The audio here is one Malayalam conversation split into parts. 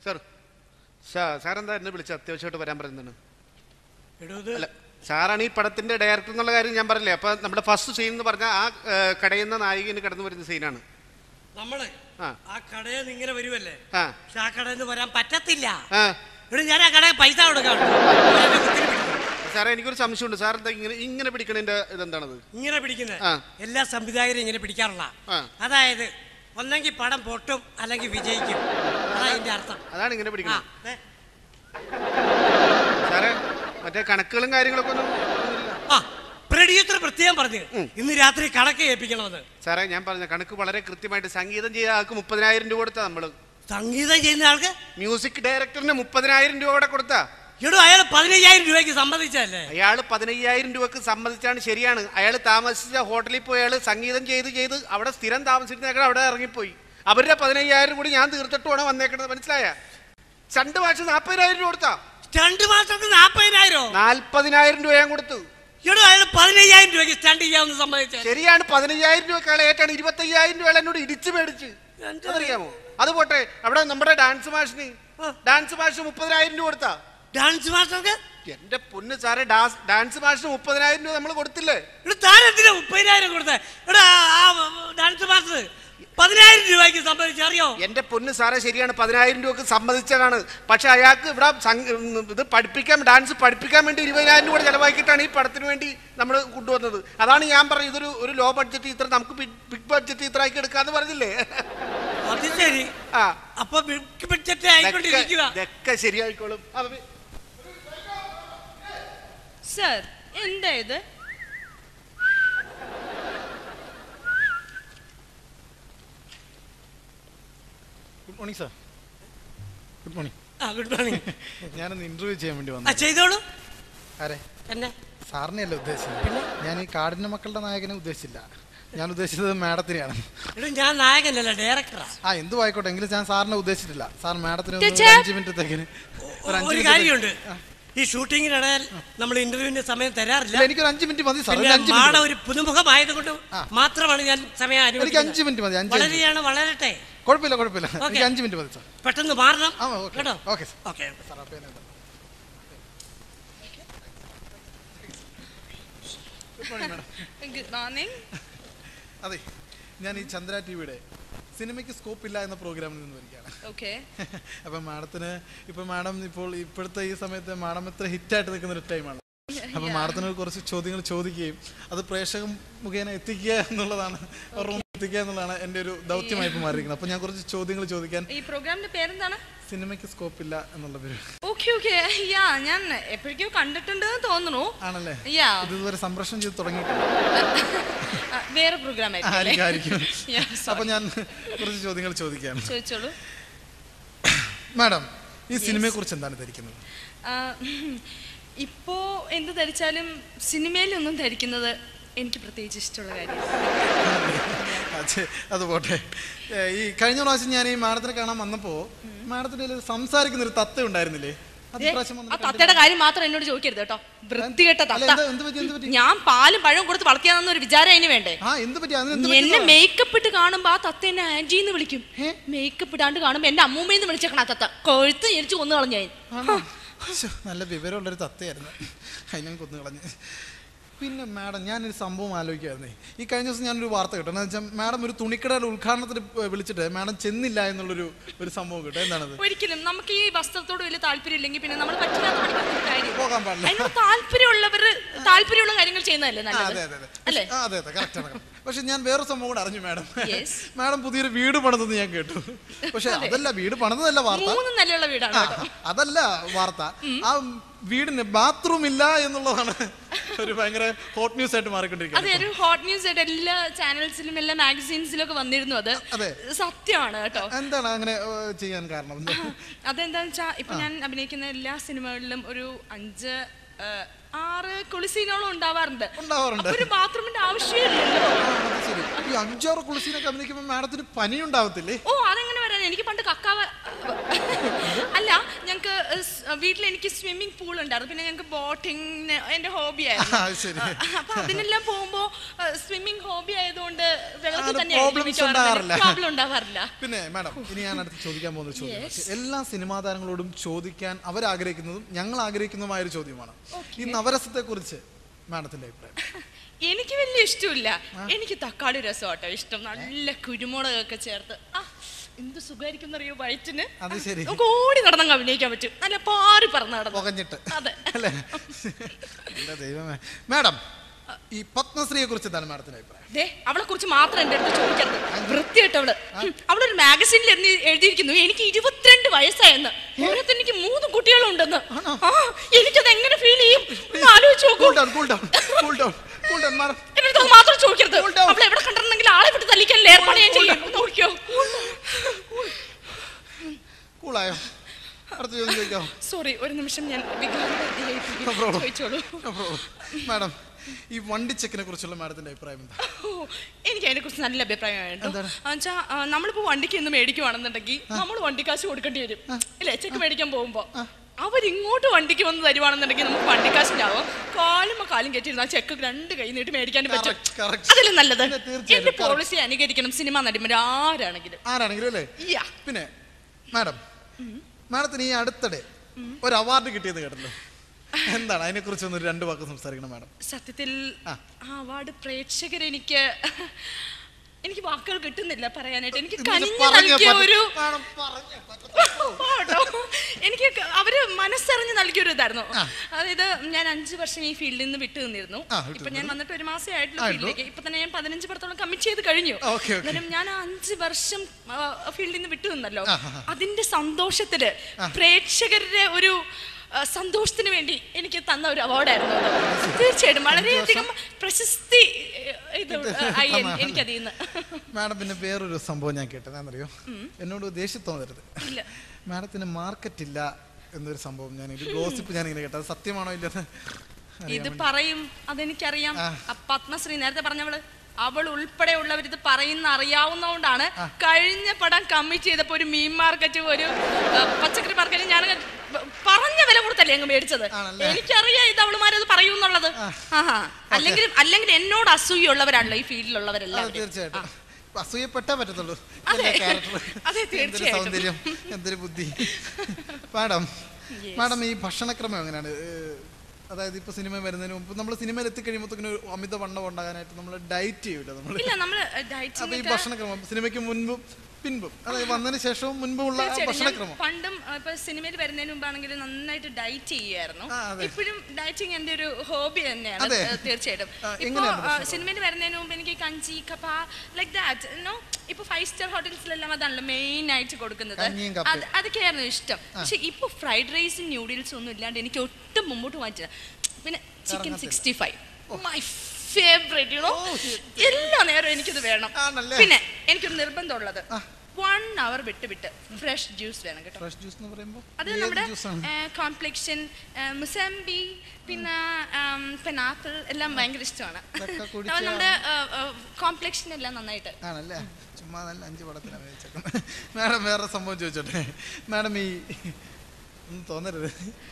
സാർ സാർ സാറെന്താ എന്നെ വിളിച്ച് അത്യാവശ്യമായിട്ട് വരാൻ പറയുന്നതാണ് എടോ ഇത് അല്ല സാറാണ് ഈ പടത്തിന്റെ ഡയറക്ടർ എന്നുള്ള കാര്യം ഞാൻ പറഞ്ഞില്ലേ അപ്പൊ നമ്മുടെ ഫസ്റ്റ് സീൻ എന്ന് പറഞ്ഞാൽ ആ ഏ, കടയുന്ന നായികന് കടന്നു വരുന്ന സീനാണ് നമ്മള് ആ. ആ കടയിൽ നിന്ന് ഇങ്ങനെ വരുമല്ലേ ആ പക്ഷെ ആ കടയിൽ നിന്ന് വരാൻ പറ്റത്തില്ല ആ ഇവിടെ ഞാൻ ആ കടയിൽ പൈസ കൊടുക്കാം സാറേ എനിക്കൊരു സംശയമുണ്ട് സാർ എന്താ ഇങ്ങനെ ഇങ്ങനെ പിടിക്കണതിന്റെ ഇതെന്താണത് ഇങ്ങനെ പിടിക്കുന്നത് ആ. എല്ലാ സംവിധായകരും ഇങ്ങനെ പിടിക്കാറുള്ള ആ. അതായത് ഒന്നെങ്കിൽ പടം പൊട്ടും അല്ലെങ്കിൽ വിജയിക്കും അതാ ഇതിന്റെ അർത്ഥം അതാണ് ഇങ്ങനെ ആ പിടിക്കണം ദേ. സാറേ മറ്റേ കണക്കുകളും കാര്യങ്ങളൊക്കെ ഒന്നും ഒന്നുമില്ല. ആ പ്രൊഡ്യൂസർ പ്രത്യേകം പറഞ്ഞു ഇന്ന് രാത്രി കണക്ക് ഏൽപ്പിക്കണമെന്ന് സാറേ ഞാൻ പറഞ്ഞ കണക്ക് വളരെ കൃത്യമായിട്ട് സംഗീതം ചെയ്ത ആൾക്ക് മുപ്പതിനായിരം രൂപ കൊടുത്താ നമ്മള് സംഗീതം ചെയ്യുന്ന ആൾക്ക് മ്യൂസിക് ഡയറക്ടറിന് മുപ്പതിനായിരം രൂപ കൂടെ കൊടുത്താ എടോ അയാൾ പതിനയ്യായിരം രൂപയ്ക്ക് സമ്മതിച്ചല്ലേ അയാൾ പതിനയ്യായിരം രൂപക്ക് സമ്മതിച്ചാണ് ശരിയാണ് അയാൾ താമസിച്ച ഹോട്ടലിൽ പോയി അയാൾ സംഗീതം ചെയ്ത് ചെയ്ത് അവിടെ സ്ഥിരം താമസിച്ചിരുന്നേക്കാൾ അവിടെ ഇറങ്ങിപ്പോയി അവരുടെ പതിനയ്യായിരം കൂടി ഞാൻ തീർത്തിട്ടുമാണ് വന്നേക്കണത് മനസ്സിലായ രണ്ട് മാസം നാൽപ്പതിനായിരം രൂപ കൊടുത്താ രണ്ട് മാസത്തിന് നാപ്പതിനായിരോ നാൽപ്പതിനായിരം രൂപ ഞാൻ കൊടുത്തു എടോ അയാൾ പതിനയ്യായിരം രൂപയ്ക്ക് സ്റ്റാൻഡ് ചെയ്യാമെന്ന് സമ്മതിച്ചേ ശരിയാണ് പതിനയ്യായിരം രൂപ ഏറ്റാണ് ഇരുപത്തയ്യായിരം രൂപ എന്നോട് ഇടിച്ചു മേടിച്ച് എന്താ അതറിയാമോ അത് പോട്ടെ അവിടെ നമ്മുടെ ഡാൻസ് മാഷിന് ആ. ഡാൻസ് മാഷ് മുപ്പതിനായിരം രൂപ കൊടുത്താ ഡാൻസ് മാസ്റ്റർക്ക് എന്റെ പൊന്ന് സാറേ ഡാൻസ് ഡാൻസ് മാഷിന് മുപ്പതിനായിരം രൂപ നമ്മൾ കൊടുത്തില്ലേ ഇവിടെ താൻ എന്തിനാ മുപ്പതിനായിരം കൊടുത്തേ എടാ ആ ഡാൻസ് മാസ്റ്റർ പതിനായിരം രൂപയ്ക്ക് സമ്മതിച്ചു അറിയോ എന്റെ പൊന്ന് സാറേ ശരിയാണ് പതിനായിരം രൂപക്ക് സമ്മതിച്ചതാണ് പക്ഷെ അയാൾക്ക് ഇവിടെ സംഘ- ഉം, ഇത് പഠിപ്പിക്കാൻ ഡാൻസ് പഠിപ്പിക്കാൻ വേണ്ടി ഇരുപതിനായിരം രൂപ ചെലവാക്കിയിട്ടാണ് ഈ പടത്തിന് വേണ്ടി നമ്മൾ കൊണ്ടുവന്നത് അതാണ് ഞാൻ പറഞ്ഞത് ഇതൊരു ഒരു ലോ ബഡ്ജറ്റ് ഇത്ര നമുക്ക് ബിഗ് ബഡ്ജറ്റ് ഇത്ര ആക്കി എടുക്കാന്ന് പറഞ്ഞില്ലേ അത് ശരി ആ അപ്പൊ ബിഗ് ബഡ്ജറ്റ് ആയിക്കൊണ്ടിരിക്കുക ഇതൊക്കെ- ഇതൊക്കെ ശരിയായിക്കോളും അപ്പൊ സർ എന്താ ഇത് good morning sir good morning ആ ഗുഡ് മോർണിംഗ് ഞാനൊന്ന് ഇന്റർവ്യൂ ചെയ്യാൻ വേണ്ടി ആ വന്നു ചെയ്തോളൂ ആരെ എന്നെ സാറിനെയല്ല ഉദ്ദേശിച്ചത് ഞാൻ ഈ കാടിന്റെ മക്കളുടെ നായകനെ ഉദ്ദേശിച്ചില്ല ഞാൻ ഉദ്ദേശിച്ചത് മാഡത്തിനെയാണ് എടോ ഞാൻ നായകനല്ല ഡയറക്ടറാ ആ എന്തു ആയിക്കോട്ടെ എങ്കിലും ഞാൻ സാറിനെ ഉദ്ദേശിച്ചിട്ടില്ല സാർ മാഡത്തിന് ഒന്ന് ടീച്ചർ. ഒരു അഞ്ച് മിനിറ്റത്തേക്കിന് ഒരു അഞ്ച് ഒരു മിനിറ്റ് കാര്യമുണ്ട് ഈ ഷൂട്ടിങ്ങിനിടയിൽ നമ്മൾ ഇന്റർവ്യൂവിന്റെ സമയം തരാറില്ല ഇല്ല എനിക്കൊരു അഞ്ച് മിനിറ്റ് മതി സാർ ഒരു പിന്നെ അഞ്ച് മാഡ മിനിറ്റ് ഒരു പുതുമുഖമായതുകൊണ്ട് ആ. മാത്രമാണ് ഞാൻ സമയം എനിക്ക് അഞ്ച് മിനിറ്റ് മതി അഞ്ച് മിനിറ്റ് വളരെയാണ് വളരട്ടെ കുഴപ്പമില്ല കുഴപ്പമില്ല ഓക്കേ. എനിക്ക് അഞ്ച് മിനിറ്റ് മതി സാർ പെട്ടെന്ന് മാറണം ആ ഓക്കെ കേട്ടോ ഓക്കെ സാർ ഓക്കെ സാർ അപ്പോൾ ഞാൻ എഴുതാം. ഗുഡ് മോർണിംഗ് അതെ ഞാൻ ഈ ചന്ദ്ര ടി വിയുടെ സിനിമയ്ക്ക് സ്കോപ്പ് ഇല്ല എന്ന പ്രോഗ്രാമിൽ നിന്ന് വരികയാണ് ഓക്കെ അപ്പം മാഡത്തിന് ഇപ്പം മാഡം ഇപ്പോൾ ഇപ്പോഴത്തെ ഈ സമയത്ത് മാഡം എത്ര ഹിറ്റായിട്ട് നിൽക്കുന്ന ഒരു ടൈമാണ് അപ്പം മാഡത്തിന് കുറച്ച് ചോദ്യങ്ങൾ ചോദിക്കുകയും അത് പ്രേക്ഷകം മുഖേന എത്തിക്കുക എന്നുള്ളതാണ് അവരുടെ മുമ്പിൽ എത്തിക്കുക എന്നുള്ളതാണ് എൻ്റെ ഒരു ദൗത്യമായി ഇപ്പോൾ മാറിയിരിക്കുന്നത് അപ്പം ഞാൻ കുറച്ച് ചോദ്യങ്ങൾ ചോദിക്കാൻ ഈ പ്രോഗ്രാമിന്റെ പേരെന്താണ് സിനിമയ്ക്ക് സ്കോപ്പ് ഇല്ല എന്നുള്ള പേര് ഓക്കെ ഓക്കെ യാ ഞാൻ എപ്പോഴേക്കോ കണ്ടിട്ടുണ്ട് എന്ന് തോന്നുന്നു ആണല്ലേ യാ ഇത് ഇതുവരെ സംപ്രേഷണം ചെയ്ത് തുടങ്ങിയിട്ടില്ല ആ, വേറെ പ്രോഗ്രാം ആയിരിക്കും ആയിരിക്കും Yeah, sorry. അപ്പം ഞാൻ കുറച്ച് ചോദ്യങ്ങൾ ചോദിക്കുകയാണ് ചോദിച്ചോളൂ മാഡം ഈ സിനിമയെ കുറിച്ച് എന്താണ് ധരിക്കുന്നത് ആ, ഇപ്പോ എന്ത് ധരിച്ചാലും സിനിമയിലൊന്നും ധരിക്കുന്നത് എനിക്ക് പ്രത്യേകിച്ച് ഇഷ്ടമുള്ള കാര്യമാണ് അത് അത് പോട്ടെ ഏ, ഈ കഴിഞ്ഞ പ്രാവശ്യം ഞാൻ ഈ മാഡത്തിനെ കാണാൻ വന്നപ്പോ മാഡത്തിന്റെ കയ്യില് സംസാരിക്കുന്ന ഒരു തത്ത ഉണ്ടായിരുന്നില്ലേ അത് ദേ, ഇപ്രാവശ്യം ആ വന്നിട്ട് തത്തയുടെ കാര്യം മാത്രം എന്നോട് ചോദിക്കരുത് കേട്ടോ വൃത്തികെട്ട അല്ല, തത്ത എന്താ- എന്ത് പറ്റി, എന്ത് പറ്റി? ഞാൻ പാലും പഴവും കൊടുത്ത് വളർത്തിയാന്നൊരു വിചാരം അതിന് വേണ്ടേ ആ എന്ത് പറ്റി അതിന് എന്ത് എന്നെ പറ്റി മേക്കപ്പ് ഇട്ട് കാണുമ്പോ ആ തത്ത എന്നെ ആന്റി എന്ന് വിളിക്കും മേക്കപ്പ് ഇടാണ്ട് കാണുമ്പോ എന്റെ അമ്മൂമ്മയെന്ന് വിളിച്ചേക്കണ ആ തത്ത കൊഴുത്ത് എനിക്ക് കൊന്നു കളഞ്ഞു ഞാൻ ആണോ? ശ്ശോ, നല്ല വിവരമുള്ളൊരു തത്തയായിരുന്നു അതിനെ കൊന്നു കളഞ്ഞ് പിന്നെ മാഡം ഞാനൊരു സംഭവം ആലോചിക്കായിരുന്നേ ഈ കഴിഞ്ഞ ദിവസം ഞാനൊരു വാർത്ത കേട്ടോ എന്ന് വെച്ചാൽ മാഡം ഒരു തുണിക്കടയുടെ ഉദ്ഘാടനത്തിന് ഏ, വിളിച്ചിട്ട് മാഡം ചെന്നില്ല എന്നുള്ളൊരു ഒരു സംഭവം കേട്ടോ എന്താണത് ഒരിക്കലും നമുക്ക് ഈ വസ്ത്രത്തോട് വലിയ താല്പര്യം ഇല്ലെങ്കിൽ പിന്നെ നമ്മൾ പറ്റില്ലാത്ത പണിക്കൊന്നും കാര്യം പോകാൻ പാടില്ല അതിനോട് താല്പര്യമുള്ളവർ താല്പര്യമുള്ള കാര്യങ്ങൾ ചെയ്യുന്നതല്ലേ ആ, അതെ നല്ലത് അതെ അതെ അല്ലേ ആ, അതെ അതെ കറക്റ്റ് ആണ് പക്ഷെ ഞാൻ വേറെ സംഭവം കൂടെ അറിഞ്ഞു മാഡം Yes. മാഡം പുതിയൊരു വീട് പണിതെന്ന് ഞാൻ കേട്ടു പക്ഷെ അതല്ല വീട് പണിതല്ല വാർത്ത മൂന്ന് നിലയുള്ള വീടാണ് ആ, കേട്ടോ അതല്ല വാർത്ത ആ വീടിന് ബാത്റൂം ഇല്ല എന്നുള്ളതാണ് ഒരു ഭയങ്കര ഹോട്ട് ന്യൂസ് ആയിട്ട് അതെ മാറിക്കൊണ്ടിരിക്കുന്നത് ഒരു ഹോട്ട് ന്യൂസ് ആയിട്ട് എല്ലാ ചാനൽസിലും എല്ലാ മാഗസീൻസിലും ഒക്കെ വന്നിരുന്നു അത് അതെ. സത്യമാണ് കേട്ടോ എന്താണ് അങ്ങനെ ഏ, ചെയ്യാൻ കാരണം എന്താ? അതെന്താന്ന് വെച്ചാ ഇപ്പൊ ഞാൻ അഭിനയിക്കുന്ന എല്ലാ സിനിമകളിലും ഒരു അഞ്ച് ആ, ആറ് കുളിസീനോളം ഉണ്ടാവാറുണ്ട് ഉണ്ടാവാറുണ്ട്. അപ്പൊ ഒരു ബാത്റൂമിന്റെ ആവശ്യമില്ലല്ലോ ആ, അത് ശരി ഈ അഞ്ചാറ് കുളിസീനൊക്കെ അഭിനയിക്കുമ്പോൾ മാഡത്തിന് പനി ഉണ്ടാവത്തില്ലേ ഓ അതെങ്ങനെ വരാൻ പറഞ്ഞ എനിക്ക് പണ്ട് കക്കാവ അല്ല ഞങ്ങൾക്ക് വീട്ടിൽ എനിക്ക് സ്വിമ്മിംഗ് പൂൾ ഉണ്ടായിരുന്നു പിന്നെ ഞങ്ങൾക്ക് ബോട്ടിങ് എന്റെ ഹോബി ആ, ആയിരുന്നു ശരി. ആ, അപ്പൊ അതിനെല്ലാം പോകുമ്പോ സ്വിമ്മിംഗ് ഹോബി ആയതുകൊണ്ട് വെള്ളത്തിൽ അങ്ങനെ തന്നെ problems ഉണ്ടാകാറില്ല. പ്രോബ്ലം ഉണ്ടാവാറില്ല പിന്നെ മാഡം ഇനി ഞാൻ അടുത്ത് ചോദിക്കാൻ പോകുന്ന ചോദ്യം എല്ലാ സിനിമാ താരങ്ങളോടും ചോദിക്കാൻ അവരാഗ്രഹിക്കുന്നതും ഞങ്ങൾ ആഗ്രഹിക്കുന്നതുമായ ഒരു ചോദ്യമാണ് ഈ നവരസത്തെ കുറിച്ച് മാഡത്തിന്റെ അഭിപ്രായം എനിക്ക് വലിയ ഇഷ്ടമില്ല എനിക്ക് തക്കാളി രസം കേട്ടോ ഇഷ്ടം നല്ല കുരുമുളകൊക്കെ ചേർത്ത് ആ എന്ത് സുഖമായിരിക്കും എന്നറിയോ വയറ്റിന് അത് ശരി. നമുക്ക് ഓടി നടന്നങ്ങ് അഭിനയിക്കാൻ പറ്റും നല്ല പാറി പറന്ന് നടന്നു പുകഞ്ഞിട്ട് അതെ അല്ലേ എന്റെ ദൈവമേ മാഡം ഈ പത്മശ്രീയെ കുറിച്ച് എന്താണ് മാഡത്തിന്റെ അഭിപ്രായം ദേ അവളെ കുറിച്ച് മാത്രം എന്റെ അടുത്ത് ചോദിക്കരുത് വൃത്തിയായിട്ടവള് അവളൊരു മാഗസിനിൽ എഴുതി എഴുതിയിരിക്കുന്നു എനിക്ക് ഇരുപത്തിരണ്ട് വയസ്സായെന്ന് ഇതിനകത്ത് എനിക്ക് മൂന്ന് കുട്ടികളുണ്ടെന്ന് ആ എനിക്കത് എങ്ങനെ ഫീൽ ചെയ്യും ഒന്ന് ആലോചിച്ച് നോക്കൂ cool down cool down cool down cool down madam എന്റെ അടുത്ത് അത് മാത്രം ചോദിക്കരുത് Cool down. അവളെ എവിടെ കണ്ടിട്ടുണ്ടെങ്കിൽ ആളെ വിട്ട് തല്ലിക്കാൻ ഏർപ്പാട് ഞാൻ ചെയ്യും നോക്കിയോ കൂളായോ അടുത്ത ചോദ്യം ചോദിക്കാമോ സോറി ഒരു നിമിഷം ഞാൻ വികാരഭരിതയായിപ്പോയി. No problem. ചോദിച്ചോളൂ മാഡം ഈ വണ്ടി ചെക്കിനെ കുറിച്ചുള്ള മാഡത്തിന്റെ അഭിപ്രായം എന്താ ഓ, എനിക്ക് അതിനെ കുറിച്ച് നല്ല അഭിപ്രായമാണ് എന്താണ്? വെച്ചാ നമ്മളിപ്പോ വണ്ടിക്ക് ഇന്ന് മേടിക്കുവാണെന്നുണ്ടെങ്കിൽ നമ്മൾ വണ്ടിക്കാശ് കൊടുക്കേണ്ടി വരും ഇല്ലേ ചെക്ക് മേടിക്കാൻ പോകുമ്പോ അവരിങ്ങോട്ട് വണ്ടിക്ക് വന്ന് തരുവാണെന്നുണ്ടെങ്കിൽ നമുക്ക് വണ്ടിക്കാശിനാവും കാലുമ്പോ കാലും കെട്ടിയിരുന്ന ചെക്ക് രണ്ട് കൈ നീട്ടി മേടിക്കാനും പറ്റും Correct, correct. അതിലും നല്ലത് പിന്നെ തീർച്ചയായും, എന്റെ correct. പോളിസി അനുകരിക്കണം സിനിമ നടിമാർ ആരാണെങ്കിലും ആരാണെങ്കിലും അല്ലേ യാ. പിന്നെ മാഡം മാഡത്തിന് ഈ അടുത്തിടെ ഒരു അവാർഡ് കിട്ടിയത് കേട്ടല്ലോ എന്താണ് അതിനെ കുറിച്ച് ഒന്ന് രണ്ട് വാക്ക് സംസാരിക്കണം മാഡം സത്യത്തിൽ ആ. ആ അവാർഡ് പ്രേക്ഷകർ എനിക്ക് എനിക്ക് വാക്കുകൾ കിട്ടുന്നില്ല പറയാനായിട്ട് എനിക്ക് ഇത് കനിഞ്ഞു പറഞ്ഞേ നൽകിയ പറ്റൂ. ഒരു മാഡം പറഞ്ഞേ പറ്റൂ. ഓട്ടോ. എനിക്ക് ക- അവര് മനസ്സറിഞ്ഞ് നൽകിയ ഒരു ഇതായിരുന്നു അതായത് ഞാൻ അഞ്ചു വർഷം ഈ ഫീൽഡിൽ നിന്ന് വിട്ടു നിന്നിരുന്നു ആ, വിട്ടു ഇപ്പൊ ഞാൻ വന്നിട്ട് ഒരു മാസമേ ആയിട്ടുള്ളൂ ആയിട്ടുള്ളൂ. ഫീൽഡിലേക്ക് ഇപ്പൊ തന്നെ ഞാൻ പതിനഞ്ച് പടത്തോളം കമ്മിറ്റ് ചെയ്ത് കഴിഞ്ഞു ഓക്കേ, ഓക്കേ. എന്നാലും ഞാൻ ആ അഞ്ച് വർഷം ഫീൽഡിൽ നിന്ന് വിട്ടു നിന്നല്ലോ ആ, ആ, ആ. അതിന്റെ സന്തോഷത്തില് പ്രേക്ഷകരുടെ ഒരു ആ, സന്തോഷത്തിന് വേണ്ടി എനിക്ക് തന്ന ഒരു അവാർഡായിരുന്നു അത് തീർച്ചയായിട്ടും വളരെയധികം പ്രശസ്തി ഏ, ഇത് ആയി എൻ- എനിക്കതിൽ നിന്ന് മാഡം പിന്നെ വേറൊരു സംഭവം ഞാൻ കേട്ടത് എന്നറിയോ എന്നോട് ദേഷ്യം തോന്നരുത് ഇല്ല മാഡത്തിന് മാർക്കറ്റ് ഇല്ല എന്നൊരു സംഭവം ഞാൻ ഒരു ഗോസിപ്പ് ഞാൻ ഇങ്ങനെ കേട്ടത് സത്യമാണോ ഇല്ലെന്ന് ഇത് പറയും അതെനിക്കറിയാം ആ. ആ പത്മശ്രീ നേരത്തെ പറഞ്ഞവള് അവൾ ഉൾപ്പെടെ ഉള്ളവർ ഇത് പറയുന്ന അറിയാവുന്നതുകൊണ്ടാണ് കഴിഞ്ഞ പടം കമ്മിറ്റ് ചെയ്തപ്പോ ഒരു മീൻ മാർക്കറ്റ് ഒരു ആ, പച്ചക്കറി മാർക്കറ്റ് ഞാൻ പറഞ്ഞ വില കൊടുത്തല്ലേ അങ്ങ് മേടിച്ചത് ആണല്ലേ? എനിക്കറിയാം ഇത് അവളുമാരത് പറയൂന്നുള്ളത് ആഹാ അല്ലെങ്കിൽ അല്ലെങ്കിൽ എന്നോട് അസൂയുള്ളവരാണല്ലോ ഈ അത് ഫീൽഡിലുള്ളവരെല്ലാം തീർച്ചയായിട്ടും അസൂയപ്പെട്ടേ പറ്റത്തുള്ളൂ അതെ. നല്ല character. അതെ, എന്തൊരു തീർച്ചയായിട്ടും. സൗന്ദര്യം എന്തൊരു ബുദ്ധി മാഡം Yes. മാഡം ഈ ഭക്ഷണക്രമം എങ്ങനെയാണ് ഏഹ്, അതായത് ഇപ്പൊ സിനിമ വരുന്നതിന് മുമ്പ് നമ്മൾ സിനിമയിൽ എത്തിക്കഴിയുമ്പോഴത്തേക്കിന് ഒരു അമിത വണ്ണം ഉണ്ടാകാനായിട്ട് നമ്മൾ ഡയറ്റ് ചെയ്യൂല നമ്മൾ ഇല്ല നമ്മള് അപ്പൊ ഈ ഡയറ്റിംഗ് ഭക്ഷണക്രമം സിനിമയ്ക്ക് മുൻപും പിൻപും അതായത് വന്നതിന് ശേഷവും മുൻപുമുള്ള ആ തീർച്ചയായിട്ടും ഞാൻ ഭക്ഷണക്രമം പണ്ടും ആ, ഇപ്പൊ സിനിമയിൽ വരുന്നതിന് മുമ്പാണെങ്കിൽ നന്നായിട്ട് ഡയറ്റ് ചെയ്യുമായിരുന്നു ആ, അതെ. ഇപ്പോഴും ഡയറ്റിംഗ് എന്റെ ഒരു ഹോബി തന്നെയാണ് അതെ. ഏ, തീർച്ചയായിട്ടും ആ, ഇപ്പൊ എങ്ങനെയാണ് ആ, ഭക്ഷണം? സിനിമയിൽ വരുന്നതിന് മുമ്പ് എനിക്ക് kanji kappa like that no ഇപ്പൊ ഫൈവ് സ്റ്റാർ ഹോട്ടൽസിലെല്ലാം അതാണല്ലോ മെയിൻ ആയിട്ട് കൊടുക്കുന്നത് കഞ്ഞിയും കപ്പയും. അത് അതൊക്കെയായിരുന്നു ഇഷ്ടം പക്ഷെ ഇപ്പൊ ഫ്രൈഡ് റൈസും ന്യൂഡിൽസും ഒന്നും ഇല്ലാണ്ട് എനിക്ക് ഒട്ടും മുമ്പോട്ട് മാറ്റില്ല പിന്നെ ചിക്കൻ ഇറങ്ങത്തില്ല. Sixty five my favourite you know എല്ലാ നേരവും എനിക്കിത് വേണം ആണല്ലേ? പിന്നെ എനിക്കൊരു നിർബന്ധമുള്ളത് വൺ അവർ വിട്ട് വിട്ട് ഫ്രഷ് ജ്യൂസ് വേണം കേട്ടോ ഫ്രഷ് ജ്യൂസ് എന്ന് പറയുമ്പോൾ അത് ഏത് നമ്മുടെ ജ്യൂസാണ് കോംപ്ലക്ഷൻ മുസംബി പിന്നെ പെനാപ്പിൾ എല്ലാം ഭയങ്കര ഇഷ്ടമാണ് ഇതൊക്കെ അത് കുടിച്ചാ- നമ്മുടെ കോംപ്ലക്ഷൻ എല്ലാം നന്നായിട്ട് ആണല്ലേ ചുമ്മാ നല്ല അഞ്ച് പടത്തിന് അഭിനയിച്ചേക്കുന്നത് മാഡം വേറെ സംഭവം ചോദിച്ചോട്ടെ മാഡം ഈ ഒന്നും തോന്നരുത്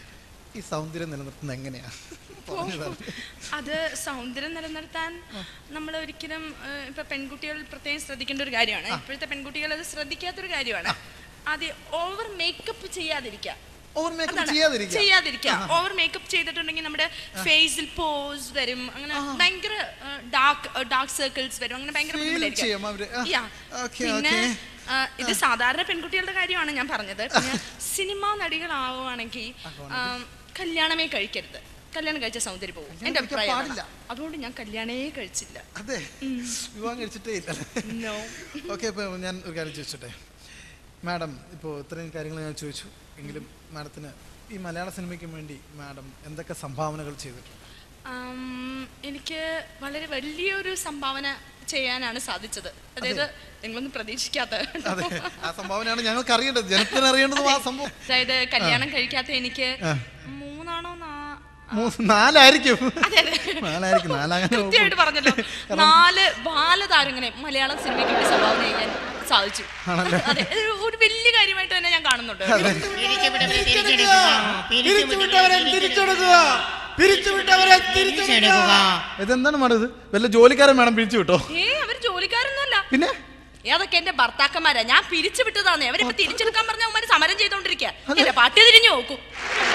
ഈ സൗന്ദര്യം നിലനിർത്തുന്നത് എങ്ങനെയാ പറഞ്ഞു തരാം. അത് സൗന്ദര്യം നിലനിർത്താൻ നമ്മൾ ഒരിക്കലും ഏഹ്, ഇപ്പൊ പെൺകുട്ടികൾ പ്രത്യേകം ശ്രദ്ധിക്കേണ്ട ഒരു കാര്യമാണ് ഇപ്പോഴത്തെ പെൺകുട്ടികൾ അത് ശ്രദ്ധിക്കാത്തൊരു കാര്യമാണ് ആദ്യം ഓവർ മേക്കപ്പ് ചെയ്യാതിരിക്കുക ഓവർ മേക്കപ്പ് അതാണ്. ചെയ്യാതിരിക്കുക ചെയ്യാതിരിക്കുക ഓവർ മേക്കപ്പ് ചെയ്തിട്ടുണ്ടെങ്കിൽ നമ്മുടെ ഫേസിൽ പോസ് വരും അങ്ങനെ ഭയങ്കര ഡാർക്ക് ഡാർക്ക് സർക്കിൾസ് വരും അങ്ങനെ ഭയങ്കര Feel ബുദ്ധിമുട്ടായിരിക്കും. ചെയ്യും അവര്. ആ, Yeah. okay, പിന്നെ okay. ആ, ഇത് സാധാരണ പെൺകുട്ടികളുടെ കാര്യമാണ് ഞാൻ പറഞ്ഞത് പിന്നെ സിനിമാ നടികളാവുകയാണെങ്കിൽ ആം, കല്യാണമേ കഴിക്കരുത് കല്യാണം കഴിച്ച സൗന്ദര്യം പോകും എന്റെ കഴിക്കാൻ അഭിപ്രായം പാടില്ല. അതുകൊണ്ട് ഞാൻ കല്യാണേ കഴിച്ചില്ല അതെ വിവാഹം കഴിച്ചിട്ടേ ഇല്ല നോ ഓക്കെ അപ്പോൾ ഞാൻ ഒരു കാര്യം ചോദിച്ചോട്ടെ മാഡം ഇപ്പോൾ ഇത്രയും കാര്യങ്ങൾ ഞാൻ ചോദിച്ചു എങ്കിലും മാഡത്തിന് ഈ മലയാള സിനിമയ്ക്ക് വേണ്ടി മാഡം എന്തൊക്കെ സംഭാവനകൾ ചെയ്തിട്ടുണ്ട് ആം, എനിക്ക് വളരെ വലിയൊരു സംഭാവന ചെയ്യാനാണ് സാധിച്ചത് അതായത് നിങ്ങളൊന്നും പ്രതീക്ഷിക്കാത്ത അതെ ആ സംഭാവനയാണ് ഞങ്ങൾക്ക് അറിയേണ്ടത് ജനത്തിന് അറിയേണ്ടതും ആ സംഭവം അതായത് കല്യാണം കഴിക്കാത്ത എനിക്ക് മൂന്നാണോ നാ- മൂന്ന് നാലായിരിക്കും അതെ അതെ നാലായിരിക്കും നാലാകാൻ കൃത്യമായിട്ട് പറഞ്ഞല്ലോ നാല് ബാലതാരങ്ങളെ മലയാളം സിനിമയ്ക്ക് വേണ്ടി സംഭാവന ചെയ്യാൻ സാധിച്ചു അതെ ഒരു- ഒരു വലിയ കാര്യമായിട്ട് തന്നെ ഞാൻ കാണുന്നുണ്ട് പിരിച്ചുവിട്ടവരെ തിരിച്ചെടുക്കുക പിരിച്ചുവിട്ടവരെ തിരിച്ചെടുക്കുക പിരിച്ചുവിട്ടവരെ തിരിച്ചെടുക്കുക തിരിച്ചെടുക്കുക ഇതെന്താണ് മാഡം ഇത് വല്ല ജോലിക്കാരൻ വേണം പിരിച്ചു വിട്ടോ ഏ അവര് ജോലിക്കാരൊന്നുമല്ല പിന്നെ ഏതൊക്കെ എന്റെ ഭർത്താക്കന്മാരാ ഞാൻ പിരിച്ചു വിട്ടതാന്നേ അവരിപ്പോ തിരിച്ചെടുക്കാൻ പറഞ്ഞ അവന്മാര് സമരം ചെയ്തോണ്ടിരിക്കുക എന്റെ പട്ടി തിരിഞ്ഞു നോക്കും